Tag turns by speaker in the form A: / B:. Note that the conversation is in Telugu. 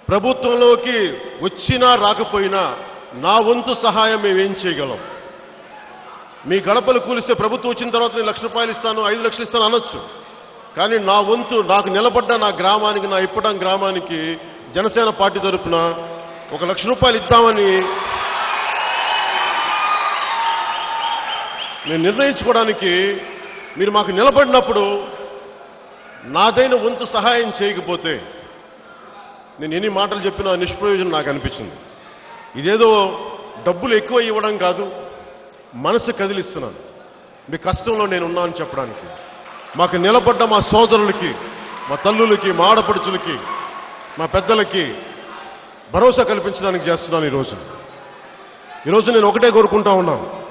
A: ప్రభుత్వంలోకి వచ్చినా రాకపోయినా నా వంతు సహాయం మేమేం చేయగలం మీ గడపలు కూలిస్తే ప్రభుత్వం వచ్చిన తర్వాత నేను లక్ష రూపాయలు ఇస్తాను ఐదు లక్షలు ఇస్తాను అనొచ్చు కానీ నా వంతు నాకు నిలబడ్డ నా గ్రామానికి నా ఇప్పటం గ్రామానికి జనసేన పార్టీ తరపున ఒక లక్ష రూపాయలు ఇద్దామని నేను నిర్ణయించుకోవడానికి మీరు మాకు నిలబడినప్పుడు నాదైన వంతు సహాయం చేయకపోతే నేను ఎన్ని మాటలు చెప్పినా నిష్ప్రయోజనం నాకు అనిపించింది ఇదేదో డబ్బులు ఎక్కువ ఇవ్వడం కాదు మనసు కదిలిస్తున్నాను మీ కష్టంలో నేను ఉన్నాను చెప్పడానికి మాకు నిలబడ్డ మా సోదరులకి మా తల్లులకి మా ఆడపడుచులకి మా పెద్దలకి భరోసా కల్పించడానికి చేస్తున్నాను ఈరోజు ఈరోజు నేను ఒకటే కోరుకుంటా ఉన్నాను